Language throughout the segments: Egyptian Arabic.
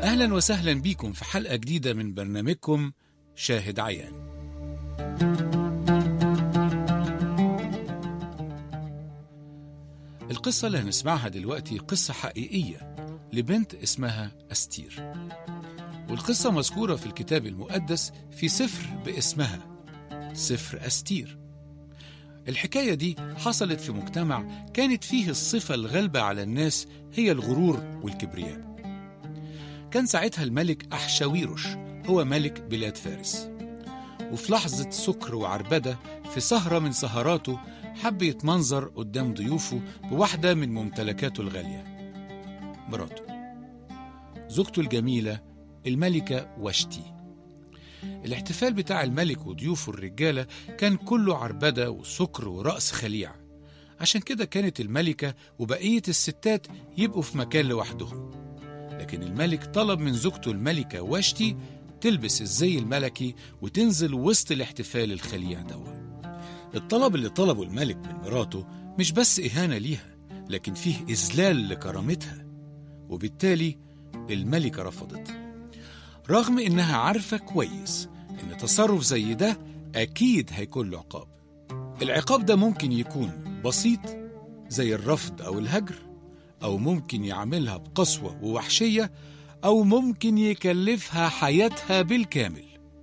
أهلا وسهلا بيكم في حلقة جديدة من برنامجكم شاهد عيان القصة اللي هنسمعها دلوقتي قصة حقيقية لبنت اسمها أستير والقصة مذكورة في الكتاب المقدس في سفر باسمها سفر أستير الحكاية دي حصلت في مجتمع كانت فيه الصفة الغالبة على الناس هي الغرور والكبرياء كان ساعتها الملك أحشاويروش هو ملك بلاد فارس وفي لحظة سكر وعربدة في سهرة من سهراته حب يتمنظر قدام ضيوفه بواحدة من ممتلكاته الغالية مراته زوجته الجميلة الملكة وشتي الاحتفال بتاع الملك وضيوفه الرجالة كان كله عربدة وسكر ورقص خليع عشان كده كانت الملكة وبقية الستات يبقوا في مكان لوحدهم لكن الملك طلب من زوجته الملكة وشتي تلبس الزي الملكي وتنزل وسط الاحتفال الخليع دوا الطلب اللي طلبه الملك من مراته مش بس إهانة ليها لكن فيه إذلال لكرامتها وبالتالي الملكة رفضت رغم إنها عارفة كويس إن تصرف زي ده أكيد هيكون له عقاب العقاب ده ممكن يكون بسيط زي الرفض أو الهجر أو ممكن يعملها بقسوة ووحشية أو ممكن يكلفها حياتها بالكامل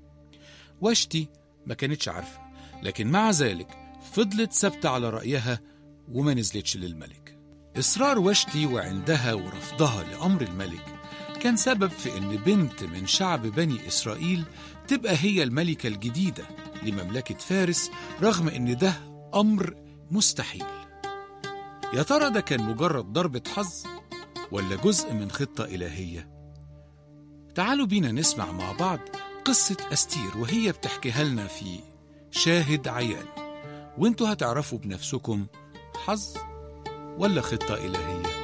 وشتي ما كانتش عارفة لكن مع ذلك فضلت ثابتة على رأيها وما نزلتش للملك إصرار وشتي وعندها ورفضها لأمر الملك كان سبب في إن بنت من شعب بني إسرائيل تبقى هي الملكة الجديدة لمملكة فارس رغم إن ده أمر مستحيل يا ترى ده كان مجرد ضربة حظ ولا جزء من خطة إلهية؟ تعالوا بينا نسمع مع بعض قصة أستير وهي بتحكيها لنا في شاهد عيان وانتوا هتعرفوا بنفسكم حظ ولا خطة إلهية